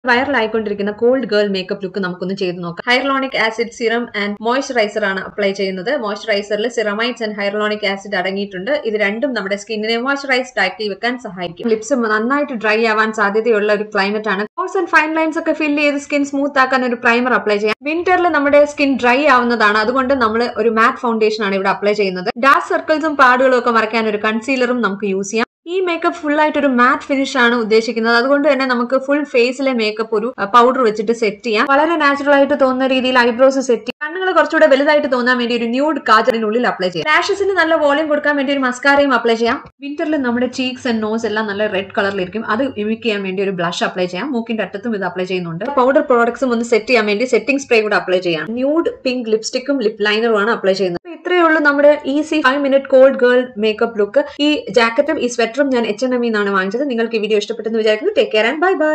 viral ആയിക്കൊണ്ടിരിക്കുന്ന cold girl makeup look നമുക്കൊന്ന് ചെയ്ത് നോക്കാം hyaluronic acid serum and moisturiser ആണ് അപ്ലൈ ചെയ്യുന്നത് മോയ്സ്ചറൈസറിൽ സിറമൈറ്റ്സ് ആൻഡ് ഹൈറലോണിക് ആസിഡ് അടങ്ങിയിട്ടുണ്ട് ഇത് രണ്ടും നമ്മുടെ സ്കിന്നിനെ മോയ്സ്ചറൈസ്ഡ് ആക്കി വെക്കാൻ സഹായിക്കും ലിപ്സ് നന്നായിട്ട് ഡ്രൈ ആവാൻ സാധ്യതയുള്ള ഒരു ക്ലൈമറ്റ് ആണ് കോഴ്സ് ആൻഡ് ഫൈൻ ലൈൻസ് ഒക്കെ ഫിൽ ചെയ്ത് സ്കിൻ സ്മൂത്ത് ആക്കാൻ ഒരു പ്രൈമർ അപ്ലൈ ചെയ്യാം വിന്ററിൽ നമ്മുടെ സ്കിൻ ഡ്രൈ ആവുന്നതാണ് അതുകൊണ്ട് നമ്മൾ ഒരു മാറ്റ് ഫൗണ്ടേഷൻ ആണ് ഇവിടെ അപ്ലൈ ചെയ്യുന്നത് ഡാർക്ക് സർക്കിൾസും പാടുകളും ഒക്കെ മറയ്ക്കാൻ ഒരു കൺസീലറും നമുക്ക് യൂസ് ചെയ്യാം ഈ മേക്കപ്പ് ഫുൾ ആയിട്ട് ഒരു മാറ്റ് ഫിനിഷ് ആണ് ഉദ്ദേശിക്കുന്നത് അതുകൊണ്ട് തന്നെ നമുക്ക് ഫുൾ ഫേസിലെ മേക്കപ്പ് ഒരു പൗഡർ വെച്ചിട്ട് സെറ്റ് ചെയ്യാം വളരെ നാച്ചുറൽ ആയിട്ട് തോന്നുന്ന രീതിയിൽ ഐബ്രോസ് സെറ്റ് ചെയ്യാം കണ്ണുകൾ കുറച്ചുകൂടെ വലുതായിട്ട് തോന്നാൻ വേണ്ടി ഒരു ന്യൂഡ് കാജറിനുള്ളിൽ അപ്ലൈ ചെയ്യാം ലാഷസിന് നല്ല വോളിയം കൊടുക്കാൻ വേണ്ടി ഒരു മസ്കാരയും അപ്ലൈ ചെയ്യാം വിന്ററിൽ നമ്മുടെ ചീക്സ് ആൻഡ് നോസ് എല്ലാം നല്ല റെഡ് കളറിലിരിക്കും അത് ഇമിക് ചെയ്യാൻ വേണ്ടി ഒരു ബ്ലഷ് അപ്ലൈ ചെയ്യാം മൂക്കിന്റെ അറ്റത്തും ഇത് അപ്ലൈ ചെയ്യുന്നുണ്ട് പൗഡർ പ്രോഡക്ട്സും ഒന്ന് സെറ്റ് ചെയ്യാൻ വേണ്ടി സെറ്റിംഗ് സ്പ്രേ കൂടെ അപ്ലൈ ചെയ്യാം ന്യൂഡ് പിങ്ക് ലിപ്സ്റ്റിക്കും ലിപ് ലൈനറും ആണ് അപ്ലൈ ചെയ്യുന്നത് അപ്പൊ ഇത്രയേ ഉള്ളൂ നമ്മുടെ easy five minute cold girl makeup look ഈ ജാക്കറ്റും ഈ സ്വെറ്ററും ഞാൻ എച്ച് എൻ എം എന്നാണ് വാങ്ങിച്ചത് നിങ്ങൾക്ക് ഈ വീഡിയോ ഇഷ്ടപ്പെട്ടെന്ന് വിചാരിക്കുന്നു take care and bye by